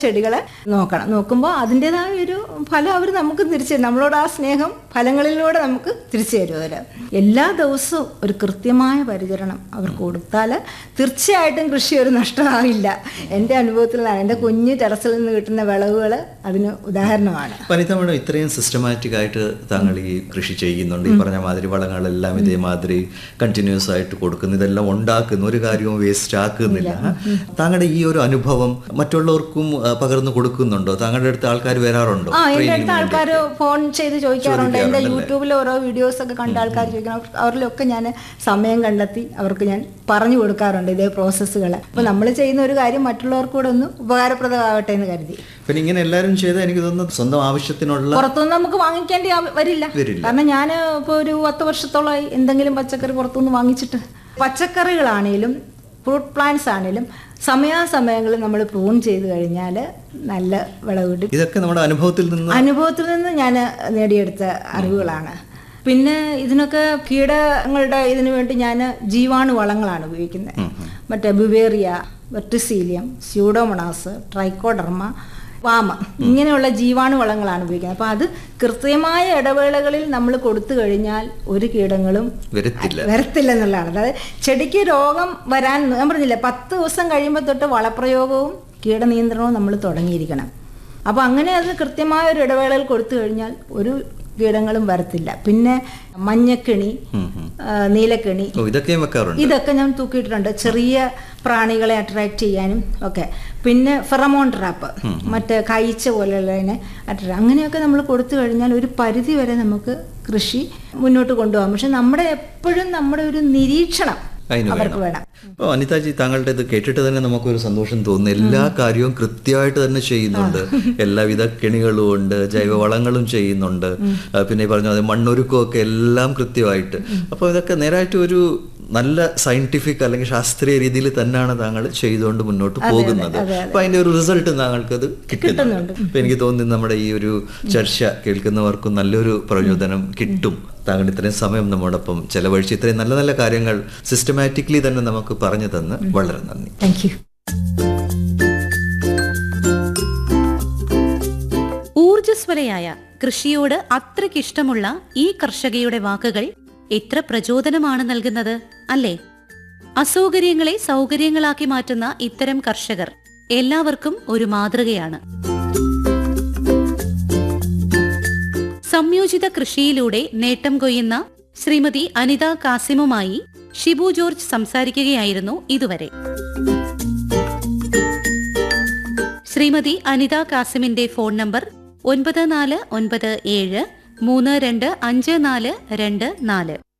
ചെടികളെ നോക്കണം നോക്കുമ്പോൾ അതിൻ്റെതായ ഒരു ഫലം അവർ നമുക്ക് തിരിച്ചു തരും നമ്മളോട് ആ സ്നേഹം ഫലങ്ങളിലൂടെ നമുക്ക് തിരിച്ചു തരും അവർ എല്ലാ ദിവസവും ഒരു കൃത്യമായ പരിചരണം അവർക്ക് കൊടുത്താൽ തീർച്ചയായിട്ടും കൃഷി ഒരു നഷ്ടമാവില്ല എൻ്റെ അനുഭവത്തിലാണ് എൻ്റെ കുഞ്ഞ് ടെറസിൽ നിന്ന് കിട്ടുന്ന വിളവുകൾ അതിന് ഉദാഹരണമാണ് വനിത മേഡം ഇത്രയും സിസ്റ്റമാറ്റിക് ആയിട്ട് താങ്കൾ ഈ കൃഷി ചെയ്യുന്നുണ്ട് ഈ പറഞ്ഞ മാതിരി വളങ്ങളെല്ലാം ഇതേമാതിരി കണ്ടിന്യൂസ് ആയിട്ട് കൊടുക്കുന്നു ഇതെല്ലാം ഉണ്ടാക്കുന്നു ഒരു കാര്യവും വേസ്റ്റ് ആക്കുന്നില്ല താങ്കളുടെ ഈ ഒരു അനുഭവം മറ്റുള്ളവർക്കും ആ, പകർന്നു കൊടുക്കുന്നുണ്ടോ താങ്കളുടെ അടുത്ത് ആൾക്കാർ വരാറുണ്ടോ ആ എൻ്റെ Training അടുത്ത് ന് ആൾക്കാർ ഫോൺ ചെയ്ത് ചോദിക്കാറുണ്ട് എൻ്റെ ചോദിക്കാറുണ്ടല്ലേ? യൂട്യൂബിൽ ഓരോ വീഡിയോസ് ഒക്കെ കണ്ട ആൾക്കാർ ചോദിക്കണം അവർ- അവരിലൊക്കെ ഞാൻ സമയം കണ്ടെത്തി അവർക്ക് ഞാൻ പറഞ്ഞു കൊടുക്കാറുണ്ട് ഇതേ പ്രോസസ്സുകൾ അപ്പോൾ നമ്മൾ ചെയ്യുന്ന ഒരു കാര്യം മറ്റുള്ളവർക്ക് കൂടെ ഒന്ന് ഉപകാരപ്രദമാവട്ടെ എന്ന് കരുതി പിന്നെ ഇങ്ങനെ എല്ലാവരും ചെയ്താൽ എനിക്ക് തോന്നുന്നു സ്വന്തം ആവശ്യത്തിനുള്ള പുറത്തുനിന്ന് നമുക്ക് വാങ്ങിക്കേണ്ടി ആവ- വരില്ല വരില്ല. കാരണം ഞാൻ ഇപ്പോൾ ഒരു പത്ത് വർഷത്തോളമായി എന്തെങ്കിലും പച്ചക്കറി പുറത്തുനിന്ന് വാങ്ങിച്ചിട്ട് പച്ചക്കറികളാണേലും ഫ്രൂട്ട് പ്ലാന്റ്സ് ആണേലും സമയാസമയങ്ങളിൽ നമ്മൾ പ്രൂൺ ചെയ്ത് കഴിഞ്ഞാൽ നല്ല വിളവ് കിട്ടും ഇതൊക്കെ നമ്മുടെ അനുഭവത്തിൽ നിന്ന് അനുഭവത്തിൽ നിന്ന് ഞാൻ നേടിയെടുത്ത അറിവുകളാണ് പിന്നെ ഇതിനൊക്കെ കീടങ്ങളുടെ ഇതിനു വേണ്ടി ഞാൻ ജീവാണു വളങ്ങളാണ് ഉപയോഗിക്കുന്നത് മറ്റേ beauveria verticillium pseudomonas trichoderma VAM ഇങ്ങനെയുള്ള ജീവാണു വളങ്ങളാണ് ഉപയോഗിക്കുന്നത് അപ്പോൾ അത് കൃത്യമായ ഇടവേളകളിൽ നമ്മൾ കൊടുത്തു കഴിഞ്ഞാൽ ഒരു കീടങ്ങളും വരത്തില്ല വരത്തില്ല എന്നുള്ളതാണ് അതായത് ചെടിക്ക് രോഗം വരാൻ ഞാൻ പറഞ്ഞില്ലേ പത്ത് ദിവസം കഴിയുമ്പോൾ തൊട്ട് വളപ്രയോഗവും കീടനിയന്ത്രണവും നമ്മൾ തുടങ്ങിയിരിക്കണം അപ്പോൾ അങ്ങനെ അത് കൃത്യമായ ഒരു ഇടവേളയിൽ കൊടുത്തു കഴിഞ്ഞാൽ ഒരു കീടങ്ങളും വരത്തില്ല പിന്നെ മഞ്ഞക്കിണി ആ, നീലക്കിണി ഓ ഇതൊക്കെയും വെക്കാറുണ്ട് ഇതൊക്കെ ഞാൻ തൂക്കിയിട്ടുണ്ട് ചെറിയ പ്രാണികളെ അട്രാക്ട് ചെയ്യാനും ഒക്കെ പിന്നെ ഫെറമോൺ ട്രാപ്പ് മറ്റേ കഴിച്ച പോലെയുള്ളതിനെ അട്രാക്ട് അങ്ങനെയൊക്കെ നമ്മൾ കൊടുത്തു കഴിഞ്ഞാൽ ഒരു പരിധി വരെ നമുക്ക് കൃഷി മുന്നോട്ട് കൊണ്ടുപോകാം പക്ഷെ നമ്മുടെ എപ്പോഴും നമ്മുടെ ഒരു നിരീക്ഷണം അതിന് അവർക്ക് വേണം വേണം ഓ അനിതാജി താങ്കളുടെ ഇത് കേട്ടിട്ട് തന്നെ നമുക്കൊരു സന്തോഷം തോന്നുന്നു എല്ലാ കാര്യവും കൃത്യമായിട്ട് തന്നെ ചെയ്യുന്നുണ്ട് എല്ലാവിധ കെണികളും ഉണ്ട് ജൈവവളങ്ങളും ചെയ്യുന്നുണ്ട് ആ, പിന്നെ ഈ പറഞ്ഞ പോലെ മണ്ണൊരുക്കവും ഒക്കെ എല്ലാം കൃത്യമായിട്ട് അപ്പോൾ ഇതൊക്കെ നേരായിട്ട് ഒരു നല്ല സയന്റിഫിക് അല്ലെങ്കിൽ ശാസ്ത്രീയ രീതിയിൽ തന്നെയാണ് താങ്കൾ ചെയ്തുകൊണ്ട് മുന്നോട്ട് പോകുന്നത് അപ്പൊ അതിന്റെ ഒരു റിസൾട്ട് താങ്കൾക്ക് അത് കിട്ടുന്നുണ്ട് അപ്പൊ എനിക്ക് തോന്നുന്നു നമ്മുടെ ഈ ഒരു ചർച്ച കേൾക്കുന്നവർക്കും നല്ലൊരു പ്രചോദനം കിട്ടും താങ്കൾ ഇത്രയും സമയം നമ്മോടൊപ്പം ചെലവഴിച്ച് ഇത്രയും നല്ല നല്ല കാര്യങ്ങൾ സിസ്റ്റമാറ്റിക്കലി തന്നെ നമുക്ക് പറഞ്ഞു തന്ന് വളരെ നന്ദി താങ്ക് യു ഊർജ്ജസ്വലയായ കൃഷിയോട് അത്രയ്ക്കിഷ്ടമുള്ള ഈ കർഷകയുടെ വാക്കുകൾ എത്ര പ്രചോദനമാണ് നൽകുന്നത് അല്ലേ അസൗകര്യങ്ങളെ സൗകര്യങ്ങളാക്കി മാറ്റുന്ന ഇത്തരം കർഷകർ എല്ലാവർക്കും ഒരു മാതൃകയാണ് സംയോജിത കൃഷിയിലൂടെ നേട്ടം കൊയ്യുന്ന ശ്രീമതി അനിത കാസിമുമായി ഷിബു ജോർജ് സംസാരിക്കുകയായിരുന്നു ഇതുവരെ ശ്രീമതി അനിത കാസിമിന്റെ ഫോൺ നമ്പർ ഒൻപത് നാല് ഒൻപത് ഏഴ് മൂന്ന് രണ്ട് അഞ്ച് നാല് രണ്ട് നാല്